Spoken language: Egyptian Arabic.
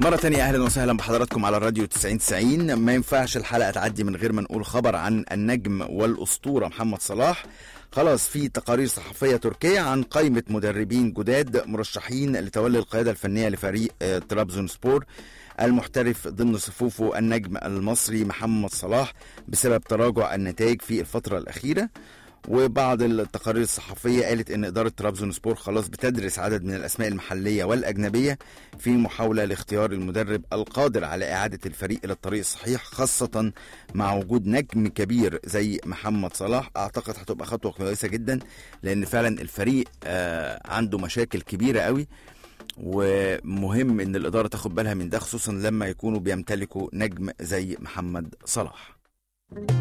مرة تانية أهلا وسهلا بحضراتكم على الراديو 9090 ما ينفعش الحلقة تعدي من غير ما نقول خبر عن النجم والأسطورة محمد صلاح خلاص في تقارير صحفية تركية عن قائمة مدربين جداد مرشحين لتولي القيادة الفنية لفريق آه، طرابزون سبور المحترف ضمن صفوفه النجم المصري محمد صلاح بسبب تراجع النتائج في الفترة الأخيرة وبعض التقارير الصحفية قالت إن إدارة طرابزون سبور خلاص بتدرس عدد من الأسماء المحلية والأجنبية في محاولة لاختيار المدرب القادر على إعادة الفريق إلى الطريق الصحيح خاصة مع وجود نجم كبير زي محمد صلاح أعتقد هتبقى خطوة كويسة جدا لأن فعلا الفريق آه، عنده مشاكل كبيرة قوي ومهم ان الاداره تاخد بالها من ده خصوصا لما يكونوا بيمتلكوا نجم زي محمد صلاح